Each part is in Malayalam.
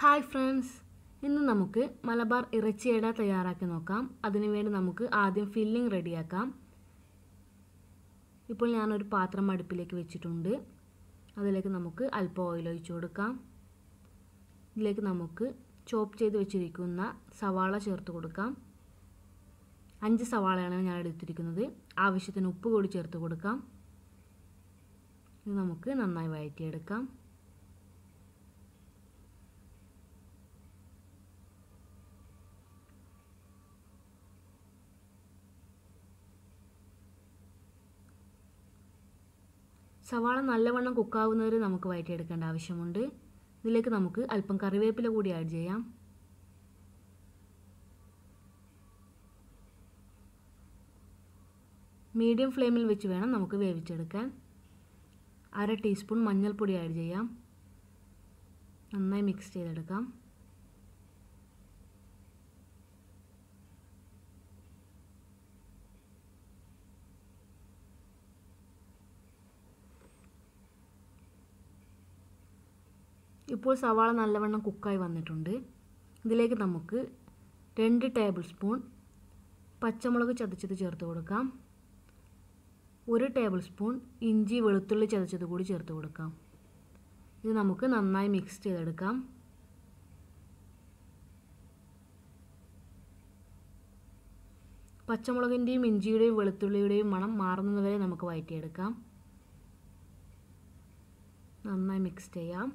ഹായ് ഫ്രണ്ട്സ് ഇന്ന് നമുക്ക് മലബാർ ഇറച്ചിയട തയ്യാറാക്കി നോക്കാം അതിനുവേണ്ടി നമുക്ക് ആദ്യം ഫില്ലിംഗ് റെഡിയാക്കാം ഇപ്പോൾ ഞാനൊരു പാത്രം അടുപ്പിലേക്ക് വെച്ചിട്ടുണ്ട് അതിലേക്ക് നമുക്ക് അല്പം ഓയിൽ ഒഴിച്ചു കൊടുക്കാം ഇതിലേക്ക് നമുക്ക് ചോപ്പ് ചെയ്ത് വെച്ചിരിക്കുന്ന സവാള ചേർത്ത് കൊടുക്കാം അഞ്ച് സവാളയാണ് ഞാൻ എടുത്തിരിക്കുന്നത് ആവശ്യത്തിന് ഉപ്പ് കൂടി ചേർത്ത് കൊടുക്കാം ഇത് നമുക്ക് നന്നായി വഴറ്റിയെടുക്കാം സവാള നല്ലവണ്ണം കുക്കാവുന്നവരെ നമുക്ക് വഴറ്റിയെടുക്കേണ്ട ആവശ്യമുണ്ട് ഇതിലേക്ക് നമുക്ക് അല്പം കറിവേപ്പില കൂടി ആഡ് ചെയ്യാം മീഡിയം ഫ്ലെയിമിൽ വെച്ച് വേണം നമുക്ക് വേവിച്ചെടുക്കാൻ അര ടീസ്പൂൺ മഞ്ഞൾപ്പൊടി ആഡ് ചെയ്യാം നന്നായി മിക്സ് ചെയ്തെടുക്കാം ഇപ്പോൾ സവാള നല്ലവണ്ണം കുക്കായി വന്നിട്ടുണ്ട് ഇതിലേക്ക് നമുക്ക് രണ്ട് ടേബിൾ സ്പൂൺ പച്ചമുളക് ചതച്ചത് ചേർത്ത് കൊടുക്കാം ഒരു ടേബിൾ സ്പൂൺ ഇഞ്ചി വെളുത്തുള്ളി ചതച്ചത് കൂടി ചേർത്ത് കൊടുക്കാം ഇത് നമുക്ക് നന്നായി മിക്സ് ചെയ്തെടുക്കാം പച്ചമുളകിൻ്റെയും ഇഞ്ചിയുടെയും വെളുത്തുള്ളിയുടെയും മണം മാറുന്നതുവരെ നമുക്ക് വഴറ്റിയെടുക്കാം നന്നായി മിക്സ് ചെയ്യാം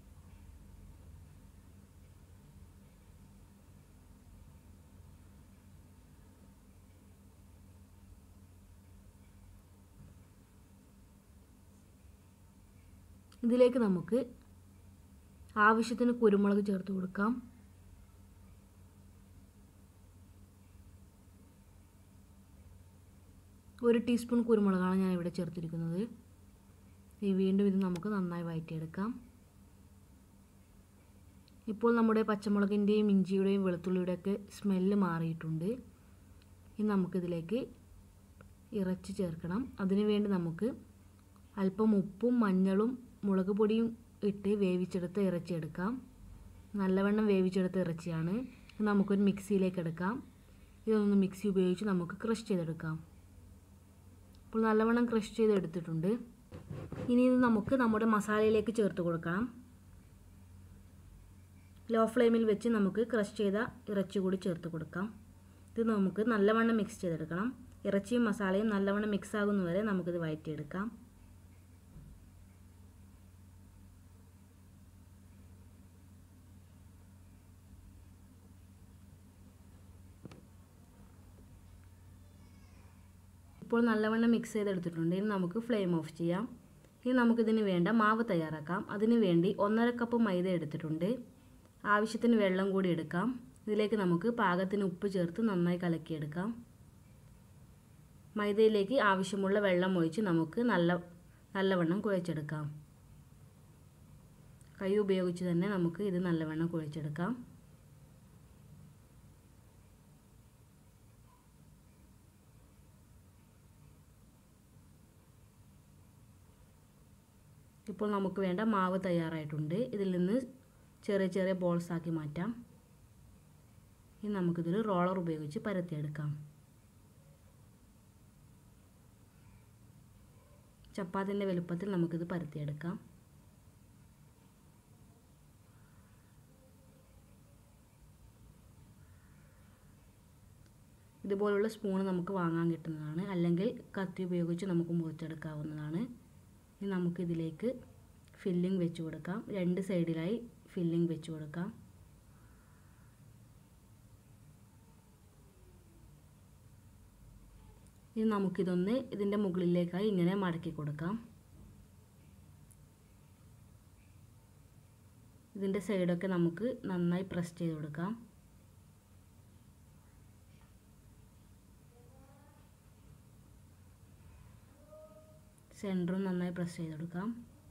ഇതിലേക്ക് നമുക്ക് ആവശ്യത്തിന് കുരുമുളക് ചേർത്ത് കൊടുക്കാം ഒരു ടീസ്പൂൺ കുരുമുളകാണ് ഞാൻ ഇവിടെ ചേർത്തിരിക്കുന്നത് ഈ വീണ്ടും ഇത് നമുക്ക് നന്നായി വഴറ്റിയെടുക്കാം ഇപ്പോൾ നമ്മുടെ പച്ചമുളകിൻ്റെയും ഇഞ്ചിയുടെയും വെളുത്തുള്ളിയുടെയൊക്കെ സ്മെല്ല് മാറിയിട്ടുണ്ട് ഇനി നമുക്കിതിലേക്ക് ഇറച്ചി ചേർക്കണം അതിനുവേണ്ടി നമുക്ക് അല്പം ഉപ്പും മഞ്ഞളും മുളക് പൊടിയും ഇട്ട് വേവിച്ചെടുത്ത ഇറച്ചി എടുക്കാം നല്ലവണ്ണം വേവിച്ചെടുത്ത ഇറച്ചിയാണ് നമുക്കൊരു മിക്സിയിലേക്ക് എടുക്കാം ഇതൊന്ന് മിക്സി ഉപയോഗിച്ച് നമുക്ക് ക്രഷ് ചെയ്തെടുക്കാം ഇപ്പോൾ നല്ലവണ്ണം ക്രഷ് ചെയ്തെടുത്തിട്ടുണ്ട് ഇനി ഇത് നമുക്ക് നമ്മുടെ മസാലയിലേക്ക് ചേർത്ത് കൊടുക്കണം ലോ ഫ്ലെയിമിൽ വെച്ച് നമുക്ക് ക്രഷ് ചെയ്ത ഇറച്ചി കൂടി ചേർത്ത് കൊടുക്കാം ഇത് നമുക്ക് നല്ലവണ്ണം മിക്സ് ചെയ്തെടുക്കണം ഇറച്ചിയും മസാലയും നല്ലവണ്ണം മിക്സ് ആകുന്നവരെ നമുക്കിത് വഴറ്റിയെടുക്കാം ഇപ്പോൾ നല്ലവണ്ണം മിക്സ് ചെയ്തെടുത്തിട്ടുണ്ട് ഇനി നമുക്ക് ഫ്ലെയിം ഓഫ് ചെയ്യാം ഇനി നമുക്കിതിന് വേണ്ട മാവ് തയ്യാറാക്കാം അതിന് വേണ്ടി ഒന്നര കപ്പ് മൈദ എടുത്തിട്ടുണ്ട് ആവശ്യത്തിന് വെള്ളം കൂടി എടുക്കാം ഇതിലേക്ക് നമുക്ക് പാകത്തിന് ഉപ്പ് ചേർത്ത് നന്നായി കലക്കിയെടുക്കാം മൈദയിലേക്ക് ആവശ്യമുള്ള വെള്ളം ഒഴിച്ച് നമുക്ക് നല്ല നല്ലവണ്ണം കുഴച്ചെടുക്കാം കൈ ഉപയോഗിച്ച് തന്നെ നമുക്ക് ഇത് നല്ലവണ്ണം കുഴച്ചെടുക്കാം ഇപ്പോൾ നമുക്ക് വേണ്ട മാവ് തയ്യാറായിട്ടുണ്ട് ഇതിൽ നിന്ന് ചെറിയ ചെറിയ ബോൾസ് ആക്കി മാറ്റാം ഇനി നമുക്കിതിൽ റോളർ ഉപയോഗിച്ച് പരത്തിയെടുക്കാം ചപ്പാത്തിൻ്റെ വലുപ്പത്തിൽ നമുക്കിത് പരത്തിയെടുക്കാം ഇതുപോലുള്ള സ്പൂൺ നമുക്ക് വാങ്ങാൻ കിട്ടുന്നതാണ് അല്ലെങ്കിൽ കത്തി ഉപയോഗിച്ച് നമുക്ക് മുറിച്ചെടുക്കാവുന്നതാണ് ഇനി നമുക്കിതിലേക്ക് ഫില്ലിംഗ് വെച്ച് കൊടുക്കാം രണ്ട് സൈഡിലായി ഫില്ലിംഗ് വെച്ച് കൊടുക്കാം ഇനി നമുക്കിതൊന്ന് ഇതിൻ്റെ മുകളിലേക്കായി ഇങ്ങനെ മടക്കി കൊടുക്കാം ഇതിൻ്റെ സൈഡൊക്കെ നമുക്ക് നന്നായി പ്രസ് ചെയ്ത് കൊടുക്കാം സെൻറ്ററും നന്നായി പ്രസ് ചെയ്ത് കൊടുക്കാം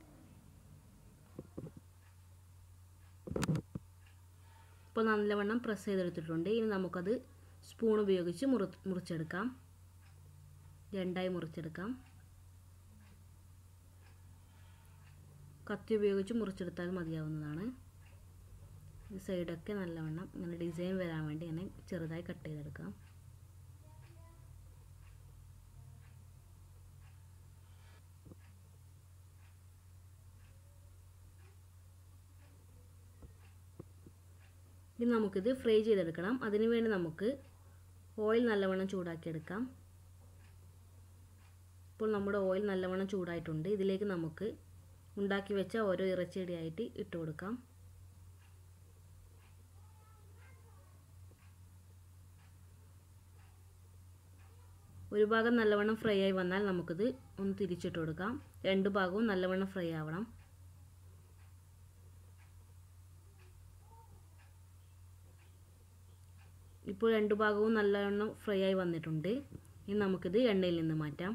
ഇപ്പോൾ നല്ലവണ്ണം പ്രസ് ചെയ്തെടുത്തിട്ടുണ്ട് ഇനി നമുക്കത് സ്പൂൺ ഉപയോഗിച്ച് മുറി മുറിച്ചെടുക്കാം രണ്ടായി മുറിച്ചെടുക്കാം കത്തി ഉപയോഗിച്ച് മുറിച്ചെടുത്താൽ മതിയാവുന്നതാണ് ഈ സൈഡൊക്കെ നല്ലവണ്ണം ഇങ്ങനെ ഡിസൈൻ വരാൻ വേണ്ടി ഇങ്ങനെ ചെറുതായി കട്ട് ചെയ്തെടുക്കാം ഇനി നമുക്കിത് ഫ്രൈ ചെയ്തെടുക്കണം അതിനു വേണ്ടി നമുക്ക് ഓയിൽ നല്ലവണ്ണം ചൂടാക്കിയെടുക്കാം ഇപ്പോൾ നമ്മുടെ ഓയിൽ നല്ലവണ്ണം ചൂടായിട്ടുണ്ട് ഇതിലേക്ക് നമുക്ക് ഉണ്ടാക്കി വെച്ച ഓരോ ഇറച്ചിയടിയായിട്ട് ഇട്ട് കൊടുക്കാം ഒരു ഭാഗം നല്ലവണ്ണം ഫ്രൈ ആയി വന്നാൽ നമുക്കിത് ഒന്ന് തിരിച്ചിട്ട് കൊടുക്കാം രണ്ട് ഭാഗവും നല്ലവണ്ണം ഫ്രൈ ആവണം ഇപ്പോൾ രണ്ട് ഭാഗവും നല്ലവണ്ണം ഫ്രൈ ആയി വന്നിട്ടുണ്ട് ഇനി നമുക്കിത് എണ്ണയിൽ നിന്ന് മാറ്റാം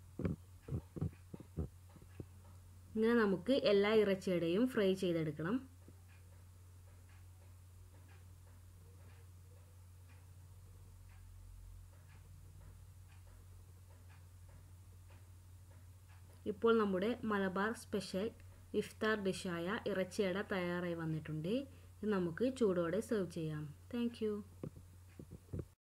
ഇങ്ങനെ നമുക്ക് എല്ലാ ഇറച്ചിയുടെയും ഫ്രൈ ചെയ്തെടുക്കണം ഇപ്പോൾ നമ്മുടെ മലബാർ സ്പെഷ്യൽ ഇഫ്താർ ഡിഷായ ഇറച്ചിയട തയ്യാറായി വന്നിട്ടുണ്ട് ഇത് നമുക്ക് ചൂടോടെ സെർവ് ചെയ്യാം താങ്ക്